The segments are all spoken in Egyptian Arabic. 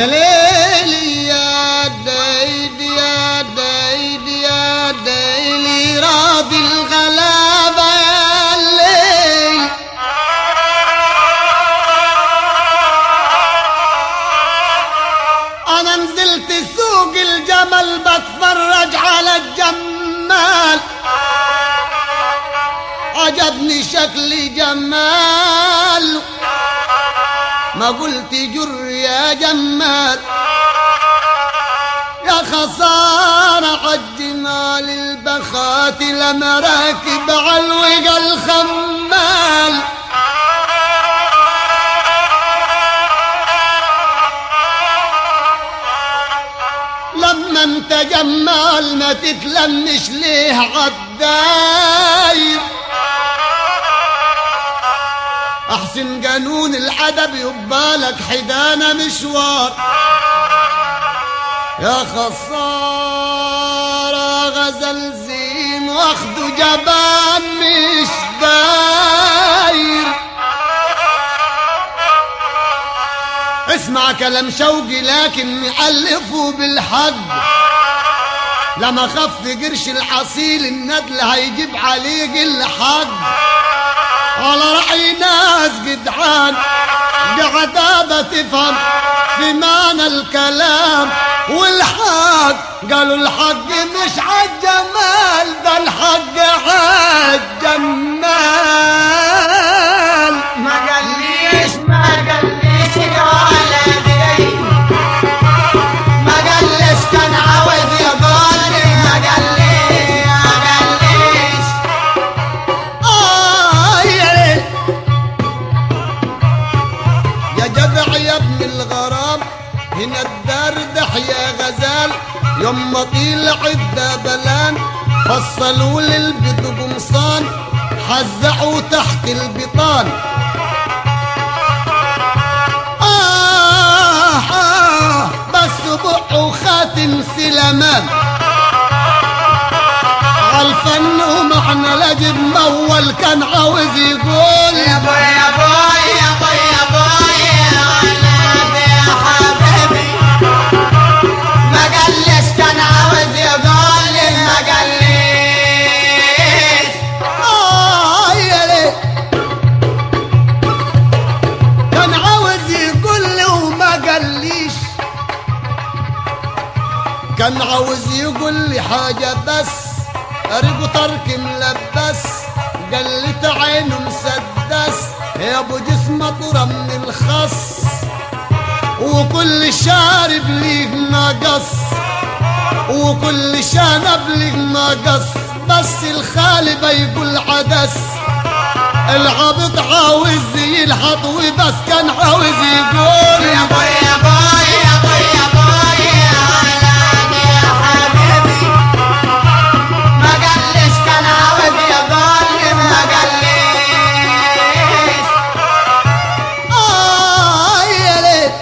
يا ليلي يا دايد يا دايد يا دايلي راضي الغلابة يا ليل أنا نزلت سوق الجمل بتفرج على الجمال عجبني شكل جمال ما قلت جر يا جمال يا خسارة عالجمال البخات لما راكب علوق الخمال لما انت جمال ما تتلمش ليه عالداير احسن قانون الادب يبالك حدانا مشوار يا خسارة غزل زين واخده جبان مش داير اسمع كلام شوقي لكن مألفه بالحق لما خف قرش الحصيل الندل هيجيب عليه الحق على رأي ناس جدعان قعدة تفهم في معنى الكلام والحق قالوا الحق مش عالجمال ده الحق عالجمال ما قاليش ما قاليش ولا دي ما قاليش كان عاوز يقولي ما قاليش ما قاليش آه يا ليل يا جدع يا ابن الغرام هنا الدردح يا غزال يوم ما طلع الدبلان فصلوا للبيض قمصان حزعوا تحت البطان آه آه بس بقوا خاتم سلمان عالفن ومعنى لاجب مول كان عاوز يقول يا بوي يا بوي يا بوي يا بوي انا يا حبيبي ما قاليش كان عاوز يقولي ما قاليش آه يا ليه كان عاوز يقول لي وما قاليش كان عاوز يقول لي حاجة بس أرجو ترك ملبس قلت عينه مسدس يا ابو جسم مطرة من الخص وكل شارب ليه نقص وكل شنب ليه نقص بس الخالي بيقول عدس العبط عاوز يلحط وبس كان عاوز يقول يا بوي يا بوي يا بوي يا بوي انا يا حبيبي ما قاليش كان عاوز يقولي ما قاليش آه يا ليل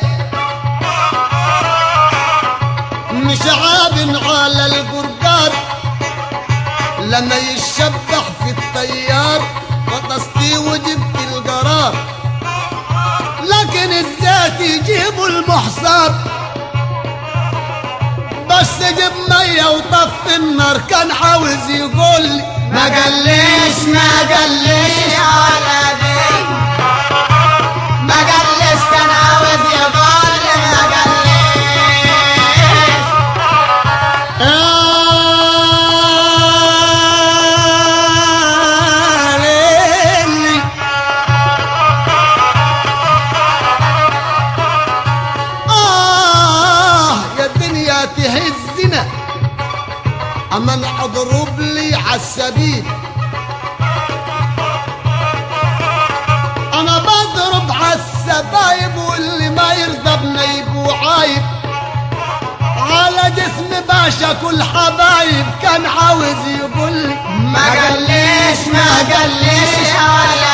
مش عاب على القرقار لما يشبح في الطيار غطستي وجبت القرار لكن الذات يجيبوا المحصار بس جيب مية وطف النار كان عاوز يقول لي ما قاليش ما قاليش على دي ما قاليش كان عاوز يقولي ما قاليش يا ليلي آه يا الدنيا تهزنا أما أنا أضرب لي عالسبيل أنا بضرب عالسبايب واللي ما يرضى بنيب وعايب على جسم باشا كل حبايب كان عاوز يقول لي ما قاليش ما قاليش على